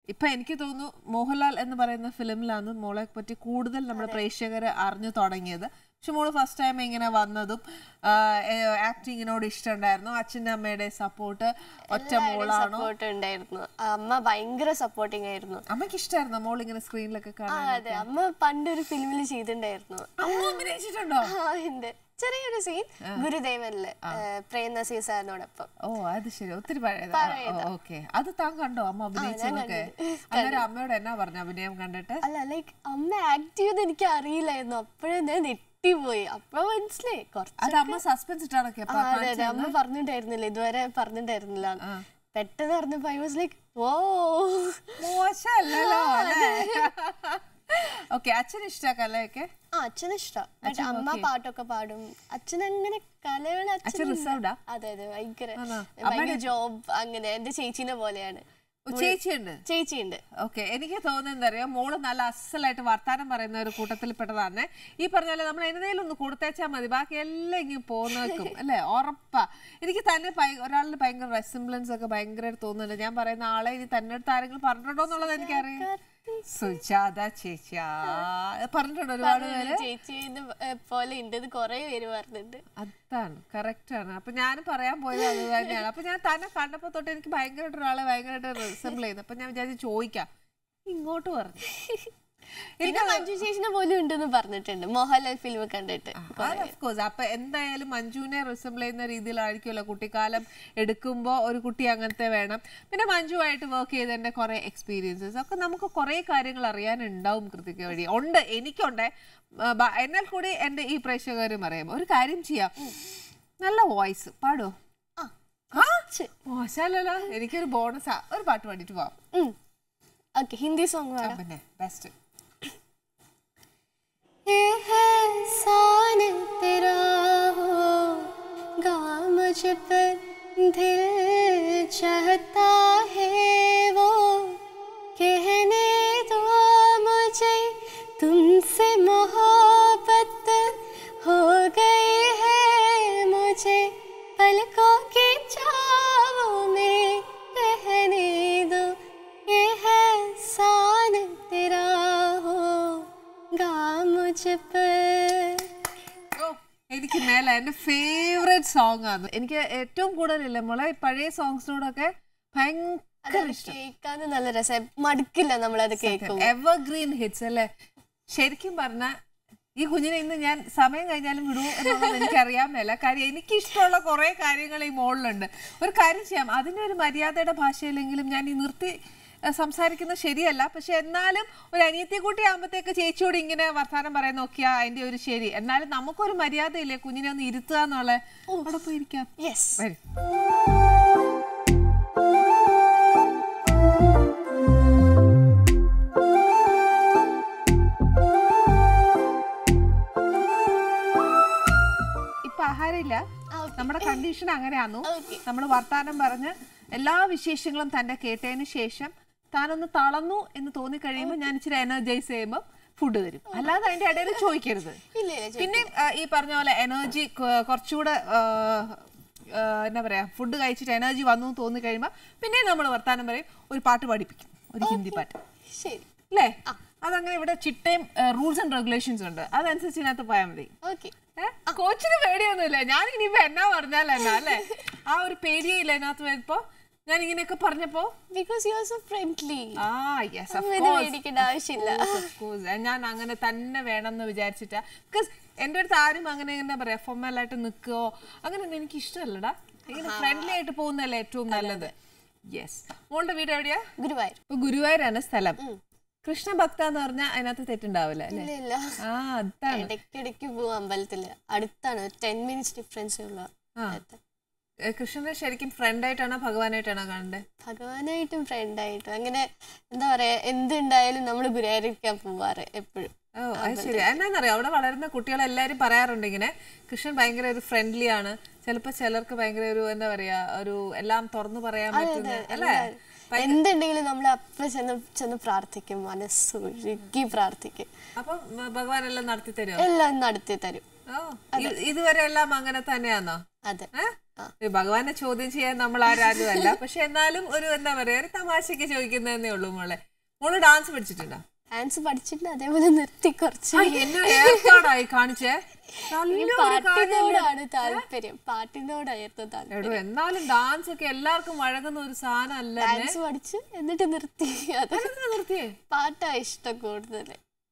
ഇപ്പൊ എനിക്ക് തോന്നുന്നു മോഹൻലാൽ എന്ന് പറയുന്ന ഫിലിമിലാണ് മോളെ പറ്റി കൂടുതൽ നമ്മുടെ പ്രേക്ഷകര് അറിഞ്ഞു തുടങ്ങിയത് പക്ഷെ മോള് ഫസ്റ്റ് ടൈം ഇങ്ങനെ വന്നതും ആക്ടിങ്ങിനോട് ഇഷ്ടമുണ്ടായിരുന്നു അച്ഛൻ്റെ അമ്മയുടെ സപ്പോർട്ട് ഒറ്റ മോളാണോ സപ്പോർട്ട് ഉണ്ടായിരുന്നു അമ്മ ഭയങ്കര സപ്പോർട്ടിങ് ആയിരുന്നു അമ്മയ്ക്ക് ഇഷ്ടമായിരുന്നു മോൾ ഇങ്ങനെ സ്ക്രീനിലൊക്കെ ആ കാണാൻ അതെ അമ്മ പണ്ടൊരു ഫിലിമിൽ ചെയ്തിട്ടുണ്ടായിരുന്നു അമ്മ അഭിനയിച്ചിട്ടുണ്ടോ ആ ഉണ്ട് ചെറിയൊരു സീൻ ഗുരുദേവനില് പ്രേം നസീർ സാറിനോടൊപ്പം ഓ അത് ശരി ഒത്തിരി പഴയതാ ഓക്കെ അത് താൻ കണ്ടോ അമ്മ അഭിനയിച്ചതൊക്കെ അന്നേരം അമ്മയോട് എന്നാ പറഞ്ഞു അഭിനയം കണ്ടിട്ട് അല്ല ലൈക്ക് അമ്മ ആക്ട് ചെയ്ത് എനിക്ക് അറിയില്ലായിരുന്നു അപ്പോഴേ ഞാൻ നെട്ടിപ്പോയി അപ്പൊ മനസ്സിലായി കുറച്ച് അത് അമ്മ സസ്പെൻസ് ഇട്ടാണൊക്കെ ആ, അതെ അതെ അമ്മ പറഞ്ഞിട്ടുണ്ടായിരുന്നില്ല ഇതുവരെ പറഞ്ഞിട്ടുണ്ടായിരുന്നില്ല പെട്ടെന്ന് പറഞ്ഞപ്പോ ഐ വാസ് ലൈക്ക് ഓ മോശമല്ലല്ലോ അല്ലേ ഓക്കെ അച്ഛൻ ഇഷ്ടാ കലയൊക്കെ ആ അച്ഛന് ഇഷ്ടം ബട്ട് അമ്മ പാട്ടൊക്കെ പാടും അച്ഛൻ അങ്ങനെ കലകൾ അച്ഛൻ reserved ആ? അതെ അതെ ഭയങ്കര ആണോ? ഭയങ്കര ജോബ് അങ്ങനെ എന്റെ ചേച്ചീനെ പോലെയാണ് ഓ, ചേച്ചിയുണ്ട് ചേച്ചിയുണ്ട് ഓക്കെ എനിക്ക് തോന്നുന്നത് അറിയോ മോള് നല്ല അസലായിട്ട് വർത്താനം പറയുന്ന ഒരു കൂട്ടത്തിൽ പെട്ടതാണ് ഈ പറഞ്ഞ പോലെ നമ്മൾ എന്തെങ്കിലും ഒന്ന് കൊടുത്തേച്ചാൽ മതി ബാക്കി എല്ലാം ഇങ്ങനെ പോന്നേക്കും അല്ലേ ഉറപ്പാ എനിക്ക് തന്നെ ഭയ- ഒരാളിന് ഭയങ്കര റെസിംബ്ലൻസ് ഒക്കെ ഭയങ്കരമായിട്ട് തോന്നുന്നുണ്ട് ഞാൻ പറയുന്ന ആളെ ഇനി തന്നെ അടുത്ത് ആരെങ്കിലും പറഞ്ഞിട്ടുണ്ടോ എന്നുള്ളത് എനിക്കറിയാം സുജാത ചേച്ചിയാ പറഞ്ഞിട്ടുണ്ടോ ഒരുപാട് പേര് ചേച്ചീനെ പോലെ ഉണ്ട് കൊറേ പേര് പറഞ്ഞിട്ടുണ്ട് അതാണ് കറക്റ്റ് ആണ് അപ്പൊ ഞാൻ പറയാൻ പോയത് അത് തന്നെയാണ് അപ്പൊ ഞാൻ തന്നെ കണ്ടപ്പോ തൊട്ട് എനിക്ക് ഭയങ്കരമായിട്ട് ഒരാളെ ഭയങ്കരമായിട്ട് റിസംബിൾ ചെയ്യുന്നു അപ്പൊ ഞാൻ വിചാരിച്ചു ചോദിക്കാം ഇങ്ങോട്ട് പറഞ്ഞു പിന്നെ മഞ്ജു ചേച്ചിനെ പോലും ഉണ്ടെന്ന് പറഞ്ഞിട്ടുണ്ട് മോഹൻലാൽ ഫിലിം കണ്ടിട്ട് കോഴ്സ് അപ്പൊ എന്തായാലും മഞ്ജുവിനെ റിസംബിൾ ചെയ്യുന്ന രീതിയിലായിരിക്കുമല്ലോ കുട്ടിക്കാലം എടുക്കുമ്പോൾ ഒരു കുട്ടി അങ്ങനത്തെ വേണം പിന്നെ മഞ്ജുവായിട്ട് വർക്ക് ചെയ്തതിന്റെ കുറെ എക്സ്പീരിയൻസസ് ഒക്കെ നമുക്ക് കുറെ കാര്യങ്ങൾ അറിയാനുണ്ടാവും കൃതിക വഴി ഉണ്ട് എനിക്കുണ്ട് ആ, ബ- എന്നാൽ കൂടി എൻ്റെ ഈ പ്രേക്ഷകരും അറിയാം ഒരു കാര്യം ചെയ്യാം നല്ല വോയിസ് പാടോ ആ ആ മോശമല്ലല്ലോ എനിക്കൊരു ബോണസാ ഒരു പാട്ട് പാടിയിട്ട് പോവാം ഓക്കെ ഹിന്ദി സോങ് ആ, പാടാം പിന്നെ ബെസ്റ്റ് एहसान तेरा होगा मुझ पर दिल चाहता है वो कहने दो मुझे तुमसे मोहब्बत हो गई है मुझे पलकों की छावों में रहने दो ये है सान तेरा होगा मुझ पर ഓ, എനിക്ക് മേല എന്റെ ഫേവറേറ്റ് സോങ് ആണ് എനിക്ക് ഏറ്റവും കൂടുതലില്ല മോളെ ഈ പഴയ സോങ്സിനോടൊക്കെ ഭയങ്കര ഇഷ്ടം കേൾക്കാൻ നല്ല രസം മടുക്കില്ല നമ്മളത് കേൾക്കും എവർഗ്രീൻ ഹിറ്റ്സ് അല്ലേ ശരിക്കും പറഞ്ഞ ഈ കുഞ്ഞിനെ ഇന്ന് ഞാൻ സമയം കഴിഞ്ഞാലും വിടൂ എന്നുള്ളത് എനിക്ക് അറിയാൻ മേല കാര്യം എനിക്ക് ഇഷ്ടമുള്ള കുറെ കാര്യങ്ങൾ ഈ മോളിലുണ്ട് ഒരു കാര്യം ചെയ്യാം അതിന്റെ ഒരു മര്യാദയുടെ ഭാഷയിലെങ്കിലും ഞാൻ ഈ നിർത്തി ഏഹ്, സംസാരിക്കുന്നത് ശരിയല്ല പക്ഷെ എന്നാലും ഒരു അനിയത്തി കുട്ടി ആകുമ്പോഴത്തേക്ക് ചേച്ചിയോട് ഇങ്ങനെ വർത്താനം പറയാൻ നോക്കിയാ അതിന്റെ ഒരു ശരി എന്നാലും നമുക്കൊരു മര്യാദയില്ലേ കുഞ്ഞിനെ ഒന്ന് ഇരുത്തുക എന്നുള്ള അവിടെ പോയി ഇരിക്കാം യെസ് വരും ഇപ്പൊ ആഹാരമില്ല നമ്മുടെ കണ്ടീഷൻ അങ്ങനെയാന്നു Okay. നമ്മൾ വർത്താനം പറഞ്ഞ് എല്ലാ വിശേഷങ്ങളും തന്റെ കേട്ടതിന് ശേഷം താനൊന്ന് തളർന്നു എന്ന് തോന്നി കഴിയുമ്പോൾ ഞാൻ ഇച്ചിരി എനർജൈസ് ചെയ്യുമ്പോൾ ഫുഡ് തരും അല്ലാതെ അതിന്റെ ഇടയിൽ ചോദിക്കരുത് ഇല്ല ഇല്ല പിന്നെ ആ, ഈ പറഞ്ഞ പോലെ എനർജി കുറച്ചുകൂടെ ആ, ആ, എന്താ പറയാ ഫുഡ് കഴിച്ചിട്ട് എനർജി വന്നു എന്ന് തോന്നി കഴിയുമ്പോൾ പിന്നെ നമ്മൾ വർത്താനം പറയും ഒരു പാട്ട് പഠിപ്പിക്കും ഒരു ഹിന്ദി പാട്ട് ശരി അല്ലേ അതങ്ങനെ ഇവിടെ ചിട്ടയും റൂൾസ് ആൻഡ് റെഗുലേഷൻസ് ഉണ്ട് അതനുസരിച്ച് ഇതിനകത്ത് പോയാൽ മതി ഓക്കെ ഏ? കോച്ചിന് പേടിയൊന്നുമില്ല ഞാൻ ഇനിയിപ്പോ എന്നാ പറഞ്ഞാൽ എന്നാ അല്ലേ ആ ഒരു പേടിയില്ല ഇതിനകത്ത് വരുമ്പോ ഞാൻ ഇങ്ങനെയൊക്കെ പറഞ്ഞപ്പോ because you are so friendly ആ യെസ് ഇത് പേടിക്കേണ്ട ആവശ്യമില്ല ഞാൻ അങ്ങനെ തന്നെ വേണമെന്ന് വിചാരിച്ചിട്ടാ ബിക്കോസ് എന്റെ അടുത്ത് ആരും അങ്ങനെ എന്താ പറയാ ഫോർമലായിട്ട് നിൽക്കുകയോ അങ്ങനെ ഒന്നും എനിക്ക് ഇഷ്ടമല്ലടാ ഇങ്ങനെ ഫ്രണ്ട്ലി ആയിട്ട് പോകുന്നതല്ലേ ഏറ്റവും നല്ലത് യെസ് മോളുടെ വീട് എവിടെയാ ഗുരുവായൂർ ഇപ്പൊ ഗുരുവായൂരാണ് സ്ഥലം കൃഷ്ണഭക്ത എന്ന് പറഞ്ഞാൽ അതിനകത്ത് തെറ്റുണ്ടാവില്ല അല്ലേ ഇല്ല ഇല്ല ആ അതാണ് ഇടയ്ക്കിടയ്ക്ക് പോവും അമ്പലത്തില് അടുത്താണ് ടെൻ മിനിറ്റ്സ് ഡിഫറൻസ് ഉള്ള സ്ഥലത്ത്. ഏ, കൃഷ്ണനെ ശരിക്കും ഫ്രണ്ട് ആയിട്ടാണോ ഭഗവാനായിട്ടാണോ കാണണ്ടേ ഭഗവാനായിട്ടും ഫ്രണ്ടായിട്ടും അങ്ങനെ എന്താ പറയാ എന്തുണ്ടായാലും നമ്മൾ ഗുരുവായൂരിക്കാൻ പോവാറ് എപ്പോഴും ഓ അത് ശരി എന്നാന്നറിയോ അവിടെ വളരുന്ന കുട്ടികളെല്ലാരും പറയാറുണ്ട് ഇങ്ങനെ കൃഷ്ണൻ ഭയങ്കര ഒരു ഫ്രണ്ട്ലി ആണ് ചിലപ്പോ ചിലർക്ക് ഭയങ്കര ഒരു എന്താ പറയാ ഒരു എല്ലാം തുറന്നു പറയാൻ പറ്റുന്ന അല്ലേ എന്തുണ്ടെങ്കിലും നമ്മൾ അപ്പൊ ചെന്ന് ചെന്ന് പ്രാർത്ഥിക്കും മനസ്സൊഴുകി പ്രാർത്ഥിക്കും അപ്പം ഭഗവാൻ എല്ലാം നടത്തി തരുമോ എല്ലാം നടത്തി തരും ഓ ഇ- ഇതുവരെ എല്ലാം അങ്ങനെ തന്നെയാണോ അതെ ഏ? ഒരു ഭഗവാനെ ചോദ്യം ചെയ്യാൻ നമ്മൾ ആരാരും അല്ല പക്ഷെ എന്നാലും ഒരു എന്താ പറയാ ഒരു തമാശക്ക് ചോദിക്കുന്നതന്നേ ഉള്ളൂ മോളെ മോള് ഡാൻസ് പഠിച്ചിട്ടുണ്ടോ ഡാൻസ് പഠിച്ചിട്ട് അതേപോലെ നിർത്തി കുറച്ച് ആ, എന്നെ ഏർപ്പാടായി കാണിച്ചേ നല്ലൊരു കാര്യമല്ലേ? പാട്ടിനോടാണ് താല്പര്യം പാട്ടിനോടായിരുന്നു താല്പര്യം എടോ എന്നാലും ഡാൻസ് ഒക്കെ എല്ലാവർക്കും വഴങ്ങുന്ന ഒരു സാധനം അല്ല ഡാൻസ് പഠിച്ച് എന്നിട്ട് നിർത്തി അത് നിർത്തിയേ പാട്ടാ ഇഷ്ടം കൂടുതൽ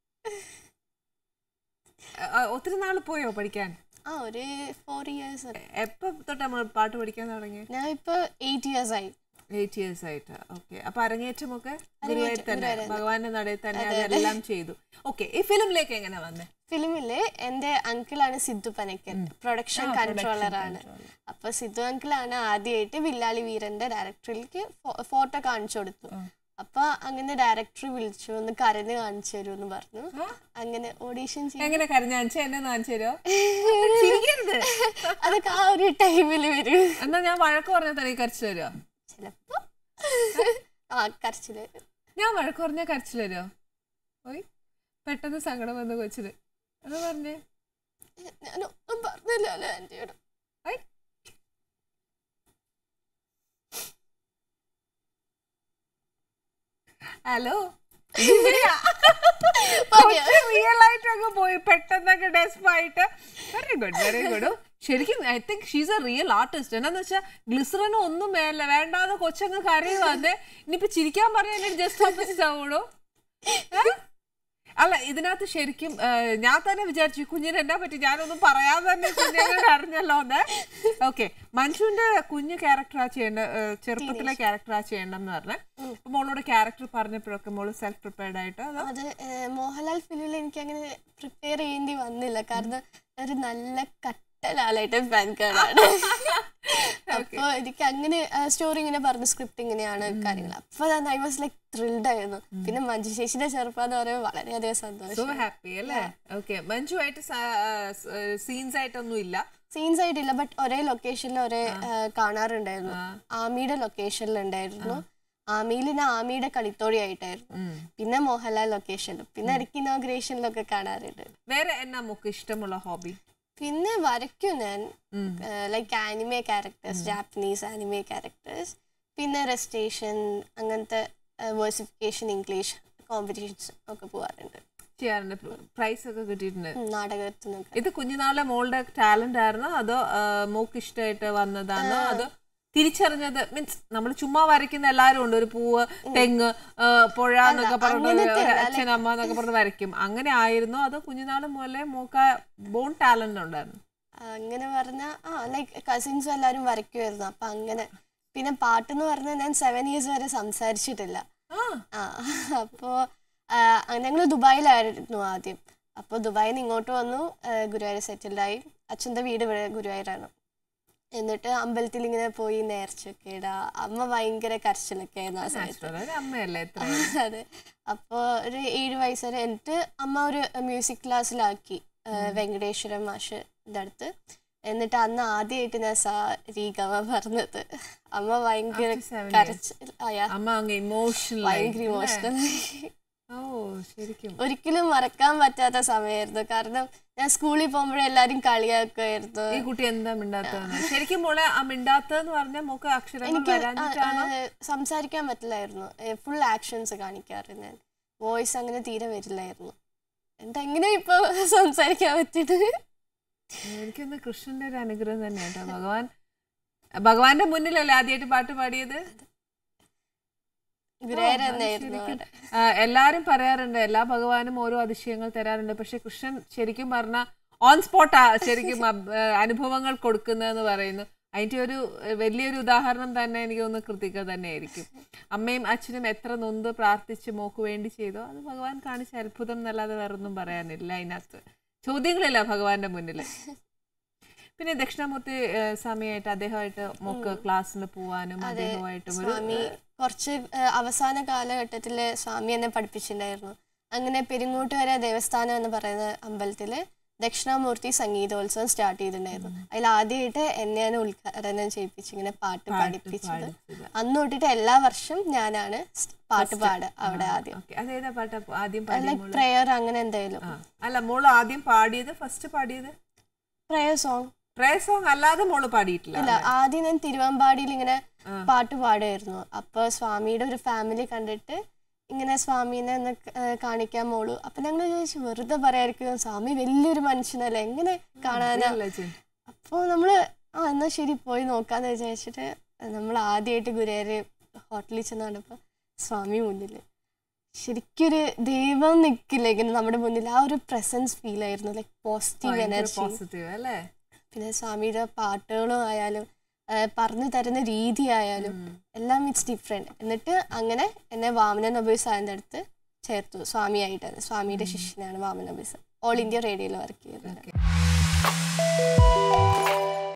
ആ, ഒത്തിരി നാള് പോയോ പഠിക്കാൻ ആ ഒരു ഫോർ ഇയേഴ്സ് എപ്പോ തൊട്ട് നമ്മൾ പാട്ട് പഠിക്കാൻ തുടങ്ങി ഞാൻ ഇപ്പൊ എയ്റ്റ് ഇയേഴ്സ് ആയി എയ്റ്റ് ഇയേഴ്സ് ആയിട്ട് ഓക്കെ അപ്പൊ അരങ്ങേറ്റമൊക്കെ ഗുരുവായൂർ തന്നെ ഭഗവാന്റെ നടയിൽ തന്നെ അതെല്ലാം ചെയ്തു ഓക്കെ ഈ ഫിലിമിലേക്ക് എങ്ങനെ വന്നേ ഫിലിമില് എന്റെ അങ്കിളാണ് സിദ്ധു പനക്കൻ പ്രൊഡക്ഷൻ കൺട്രോളർ ആണ് അപ്പൊ സിദ്ധു അങ്കിളാണ് ആദ്യമായിട്ട് വില്ലാളി വീരന്റെ ഡയറക്ടറിലേക്ക് ഫോട്ടോ കാണിച്ചു കൊടുത്തു അപ്പൊ അങ്ങനെ ഡയറക്ടർ വിളിച്ചു ഒന്ന് കരഞ്ഞ് കാണിച്ചു തരൂ എന്ന് പറഞ്ഞു അങ്ങനെ ഓഡീഷൻ ചെയ്തു എങ്ങനെ കരഞ്ഞാച്ച എന്നെ കാണിച്ചു തരോ ചിരിക്കരുത് അതൊക്കെ ആ ഒരു ടൈമിൽ വരും എന്നാ ഞാൻ വഴക്ക് പറഞ്ഞാൽ തന്നെ കരച്ചു തരുമോ ചിലപ്പോ ആ കരച്ചില് ഞാൻ വഴക്ക് പറഞ്ഞാൽ കരച്ചിൽ തരുമോ പോയി പെട്ടെന്ന് സങ്കടം വന്ന് കൊച്ചിന് അത് പറഞ്ഞേ ഞാനൊന്നും പറഞ്ഞില്ലല്ലോ ആന്റിയോട് ഐ. ഹലോ റിയൽ ആയിട്ടൊക്കെ പോയി പെട്ടെന്നൊക്കെ ഡെസ്പായിട്ട് വെരി ഗുഡ് വെരി ഗുഡ് ശരിക്കും I think she's a real artist എന്നാന്ന് വെച്ചാൽ ഗ്ലിസറിനും ഒന്നും വേണ്ട വേണ്ടാതെ കൊച്ചങ്ങ് കരയുക അതെ ഇനിയിപ്പോ ചിരിക്കാൻ പറഞ്ഞാൽ ജസ്റ്റ് ഓപ്പോസിറ്റ് ആവുള്ളൂ ഏ? അല്ല ഇതിനകത്ത് ശരിക്കും ആ, ഞാൻ തന്നെ വിചാരിച്ചു ഈ കുഞ്ഞിന് എന്നാ പറ്റി ഞാനൊന്നും പറയാതെ തന്നെ കുഞ്ഞിനെ അറിഞ്ഞല്ലോ എന്ന് ഓക്കെ മഞ്ജുവിന്റെ കുഞ്ഞു ക്യാരക്ടറാ ചെയ്യേണ്ട ആ, ചെറുപ്പത്തിലെ ക്യാരക്ടറാ ചെയ്യണമെന്ന് പറഞ്ഞ അപ്പൊ മോളോട് ക്യാരക്ടർ പറഞ്ഞപ്പോഴൊക്കെ മോള് സെൽഫ് പ്രിപ്പയർഡ് ആയിട്ട് അതോ അത് ഏഹ്, മോഹൻലാൽ ഫിലിമിൽ എനിക്ക് അങ്ങനെ പ്രിപ്പയർ ചെയ്യേണ്ടി വന്നില്ല കാരണം ഒരു നല്ല കട്ടലാലായിട്ട് പാൻ കാർഡാണ് അപ്പൊ എനിക്ക് അങ്ങനെ സ്റ്റോറി ഇങ്ങനെ പറഞ്ഞു സ്ക്രിപ്റ്റ് ഇങ്ങനെയാണ് കാര്യങ്ങൾ അപ്പൊ ഐ വാസ് ലൈക്ക് ത്രിൽഡ് ആയിരുന്നു പിന്നെ മഞ്ജു ചേച്ചിന്റെ ചെറുപ്പം എന്ന് പറയുമ്പോൾ വളരെയധികം സോ സന്തോഷം ഹാപ്പി അല്ലേ ഓക്കെ മഞ്ജു ആയിട്ട് സീൻസ് ആയിട്ടൊന്നും ഇല്ല സീൻസ് ആയിട്ടില്ല ബട്ട് ഒരേ ലൊക്കേഷനിൽ ഒരേ ഏഹ്, കാണാറുണ്ടായിരുന്നു ആമിയുടെ ലൊക്കേഷനിൽ ഉണ്ടായിരുന്നു ആമിയിൽ ഞാൻ ആമിയുടെ കളിത്തോടി ആയിട്ടായിരുന്നു ഉം. പിന്നെ മോഹൻലാൽ ലൊക്കേഷനിലും പിന്നെ ഇടയ്ക്ക് ഇനോഗ്രേഷനിലൊക്കെ കാണാറുണ്ട് വേറെ എന്നാ നമുക്ക് ഇഷ്ടമുള്ള ഹോബി പിന്നെ വരയ്ക്കും ഞാൻ like anime characters Japanese anime characters പിന്നെ റെസ്റ്റേഷൻ അങ്ങനത്തെ വേഴ്സിഫിക്കേഷൻ ഇംഗ്ലീഷ് കോമ്പറ്റീഷൻസ് ഒക്കെ പോകാറുണ്ട് ചെയ്യാറുണ്ട് പ്രൈസ് ഒക്കെ കിട്ടിയിട്ടുണ്ട് ഉം, നാടകത്തിനൊക്കെ ഇത് കുഞ്ഞുനാളെ മോളുടെ ടാലന്റ് ആയിരുന്നോ അതോ ആ, മോക്ക് ഇഷ്ടമായിട്ട് വന്നതാണോ അതോ തിരിച്ചറിഞ്ഞത് മീൻസ് നമ്മൾ ചുമ്മാ വരയ്ക്കുന്ന എല്ലാരും ഉണ്ട് ഒരു പൂവ് തെങ്ങ് ആ, പുഴ എന്നൊക്കെ പറഞ്ഞ് അങ്ങനത്തെ ഒരു അല്ല, അച്ഛൻ അമ്മ എന്നൊക്കെ പറഞ്ഞ് വരയ്ക്കും അങ്ങനെ ആയിരുന്നോ അതോ കുഞ്ഞുനാള് മുതലേ മോക്ക് ബോൺ ടാലന്റ് ഉണ്ടായിരുന്നു അങ്ങനെ പറഞ്ഞാൽ ആ ലൈക്ക് കസിൻസും എല്ലാവരും വരയ്ക്കുമായിരുന്നു അപ്പം അങ്ങനെ പിന്നെ പാട്ടെന്ന് പറഞ്ഞാൽ ഞാൻ സെവൻ ഇയേഴ്സ് വരെ സംസാരിച്ചിട്ടില്ല ആ ആ അപ്പോൾ ഞങ്ങൾ ദുബായിലായിരുന്നു ആദ്യം അപ്പോൾ ദുബായിൽ നിന്ന് ഇങ്ങോട്ട് വന്നു ആ, ഗുരുവായൂർ സെറ്റിൽഡായി അച്ഛൻ്റെ വീട് ഇവിടെ ഗുരുവായൂരാണ് എന്നിട്ട് അമ്പലത്തിൽ ഇങ്ങനെ പോയി നേർച്ചൊക്കെ ഇടാ അമ്മ ഭയങ്കര കരച്ചിലൊക്കെ ആയിരുന്നു ആ സമയത്ത് natural. ഒരു അമ്മയല്ലേ എത്ര അതെ അപ്പോൾ ഒരു ഏഴ് വയസ്സ് വരെ എന്നിട്ട് അമ്മ ഒരു മ്യൂസിക് ക്ലാസ്സിലാക്കി ആ, വെങ്കടേശ്വര മാഷിൻ്റെ അടുത്ത് എന്നിട്ട് അന്ന് ആദ്യമായിട്ട് ഞാൻ സാ രീഗമ പറഞ്ഞത് അമ്മ ഭയങ്കര After seven കരച്ചിൽ ആയാ അമ്മ അങ്ങ് ഇമോഷണൽ ഭയങ്കര ഇമോഷണൽ ഓ ശരിക്കും ഒരിക്കലും മറക്കാൻ പറ്റാത്ത സമയമായിരുന്നു കാരണം ഞാൻ സ്കൂളിൽ പോകുമ്പോഴേ എല്ലാരും കളിയാക്കുമായിരുന്നു ഈ കുട്ടി എന്താ മിണ്ടാത്തതെന്ന് ശരിക്കും മോളെ ആ മിണ്ടാത്തതെന്ന് പറഞ്ഞാൽ മോക്ക് അക്ഷരങ്ങൾ എനിക്ക് ആ, വരാഞ്ഞിട്ടാണോ ആ, സംസാരിക്കാൻ പറ്റില്ലായിരുന്നു ഫുൾ ആക്ഷൻസ് കാണിക്കാറ് ഞാൻ വോയിസ് അങ്ങനെ തീരെ വരില്ലായിരുന്നു എന്താ എങ്ങനെ ഇപ്പൊ സംസാരിക്കാൻ പറ്റിയത് എനിക്കൊന്ന് കൃഷ്ണന്റെ ഒരു അനുഗ്രഹം തന്നെയാണ് കേട്ടോ ഭഗവാൻ ഭഗവാന്റെ മുന്നിലല്ലേ ആദ്യമായിട്ട് പാട്ട് പാടിയത് ഗുരുവായൂർ അത് തന്നെയായിരുന്നു ശരിക്കും. അവിടെ. ആ, എല്ലാരും പറയാറുണ്ട് എല്ലാ ഭഗവാനും ഓരോ അതിശയങ്ങൾ തരാറുണ്ട് പക്ഷെ കൃഷ്ണൻ ശരിക്കും പറഞ്ഞ ഓൺ സ്പോട്ടാ ശരിക്കും അബ്- ആ, അനുഭവങ്ങൾ കൊടുക്കുന്നതെന്ന് പറയുന്നു അതിന്റെ ഒരു ഏ, വലിയൊരു ഉദാഹരണം തന്നെ എനിക്ക് തോന്നുന്നു കൃതിക തന്നെയായിരിക്കും അമ്മയും അച്ഛനും എത്ര നൊന്ത് പ്രാർത്ഥിച്ച് മോക്ക് വേണ്ടി ചെയ്തോ അത് ഭഗവാൻ കാണിച്ച അത്ഭുതം എന്നല്ലാതെ വേറൊന്നും പറയാനില്ല അതിനകത്ത് ചോദ്യങ്ങളില്ല ഭഗവാന്റെ മുന്നിൽ പിന്നെ ദക്ഷിണാമൂർത്തി ഏ, സ്വാമിയായിട്ട് അദ്ദേഹമായിട്ട് മോക്ക് ക്ലാസ്സിന് പോവാനും അദ്ദേഹമായിട്ടും ഒരു സ്വാമി കുറച്ച് ഏഹ്, അവസാന കാലഘട്ടത്തില് സ്വാമി എന്നെ പഠിപ്പിച്ചിട്ടുണ്ടായിരുന്നു അങ്ങനെ പെരിങ്ങോട്ടുകര ദേവസ്ഥാനം എന്ന് പറയുന്ന അമ്പലത്തില് ദക്ഷിണാമൂർത്തി സംഗീതോത്സവം സ്റ്റാർട്ട് ചെയ്തിട്ടുണ്ടായിരുന്നു അതിൽ ആദ്യമായിട്ട് എന്നെയാണ് ഉദ്ഘാടനം ചെയ്യിപ്പിച്ച് ഇങ്ങനെ പാട്ട് പഠിപ്പിച്ചത് പാടിച്ചത്. അന്ന് തൊട്ടിട്ട് എല്ലാ വർഷം ഞാനാണ് സ് പാട്ട് പാടുക അവിടെ ആദ്യം ഓക്കെ അതേതാ പാട്ടാ ആദ്യം പാടിയ ലൈക്ക് മോള്? പ്രെയർ അങ്ങനെ എന്തായാലും ആ. അല്ല മോള് ആദ്യം പാടിയത് ഫസ്റ്റ് പാടിയത് പ്രെയർ സോങ് പ്രയർ സോങ് അല്ലാതെ മോള് പാടിയിട്ടില്ല ഇല്ല ആദ്യം ഞാൻ തിരുവമ്പാടിയിൽ ഇങ്ങനെ പാട്ട് പാടുമായിരുന്നു അപ്പൊ സ്വാമിയുടെ ഒരു ഫാമിലി കണ്ടിട്ട് ഇങ്ങനെ സ്വാമീനെ ഒന്ന് ക- ഏർ കാണിക്കാൻ മോളു അപ്പൊ ഞങ്ങൾ ചോദിച്ചു വെറുതെ പറയായിരിക്കും സ്വാമി വലിയൊരു മനുഷ്യനല്ലേ എങ്ങനെ കാണാനാ legend. അപ്പോൾ നമ്മൾ ആ എന്നാൽ ശരി പോയി നോക്കാന്ന് വിചാരിച്ചിട്ട് നമ്മൾ ആദ്യമായിട്ട് ഗുരുവായൂർ ഹോട്ടലിൽ ചെന്ന് കണ്ടപ്പോൾ സ്വാമി മുന്നിൽ ശരിക്കൊരു ദൈവം നിൽക്കില്ല ഇങ്ങനെ നമ്മുടെ മുന്നിൽ ആ ഒരു പ്രസൻസ് ഫീൽ ആയിരുന്നു ലൈക്ക് പോസിറ്റീവ് ഭയങ്കര എനർജി പോസിറ്റീവ് അല്ലേ പിന്നെ സ്വാമിയുടെ പാട്ടുകളും ആയാലും ആ, പറഞ്ഞു തരുന്ന രീതി ആയാലും എല്ലാം ഇറ്റ്സ് ഡിഫറെൻറ്റ് എന്നിട്ട് അങ്ങനെ എന്നെ വാമന നബീസ് സാറിൻ്റെ അടുത്ത് ചേർത്തു സ്വാമിയായിട്ട് സ്വാമിയുടെ ശിഷ്യനാണ് വാമന നബീസ് ഓൾ ഇന്ത്യ റേഡിയോയിൽ വർക്ക് ചെയ്തത് Okay.